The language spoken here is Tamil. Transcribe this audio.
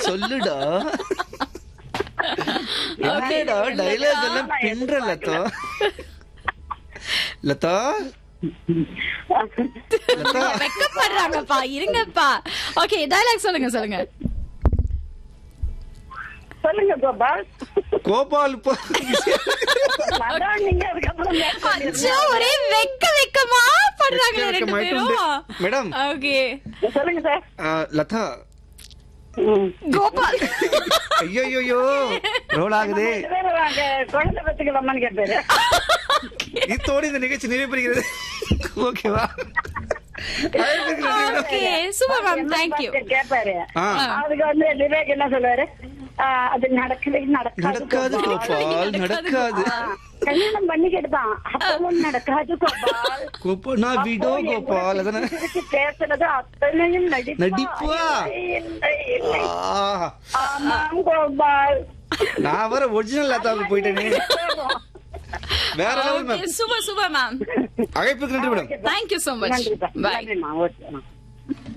சொல்லுடா என்னடா டைலாக் எல்லாம் பின்ற லதா லதா லதா வெக்கப்படுறாங்கப்பா இருங்கப்பா ஓகே டயலாக் சொல்லுங்க சொல்லுங்க சொல்லுங்க கோபால் கோபால் பா அதான் நீங்க அதுக்கப்புறம் மேற்கொண்டு அச்சோ, ஒரே வெக்க வெக்கமா படுறாங்களே ரெண்டு வெக்க வெக்க பேரும் மேடம். ஓகே சொல்லுங்க சார் ஆ, லதா ம். கோபால் ஐயோ ரோல் ஆகுதே ரெண்டு பேரும் வாங்க, குழந்தை பத்துக்கலாமான்னு கேட்டாரு இத்தோடு இந்த நிகழ்ச்சி நிறைவு பெறுகிறது ஓகேவா அழைப்புக்கு நன்றி madam. Okay super ma'am thank you கேட்பாரு ஆ. அதுக்கு வந்து விவேக் என்ன சொல்லுவாரு ஆ, அது நடக்கவே நடக்காது நடக்காது கோபால். கோபால் நடக்காது ஆ, கல்யாணம் பண்ணிக்கிட்டுதான் அப்பவும் நடக்காது கோபால் கோபால் நான் விடோ அப்போ கோபால் என் அதானே சிரிச்சு பேசுனது அத்தனையும் நடிப்பா நடிப்பா? இல்லை, இல்லை. ஆ, ஆமாம் கோபால் நான் வர ஒரிஜினல் லதாவுக்கு போயிட்டேனே வேற level ma'am super super ma'am அழைப்புக்கு நன்றி மேடம் தேங்க்யூ சோ மச் நன்றிப்பா பை நன்றிம்மா ஓகேம்மா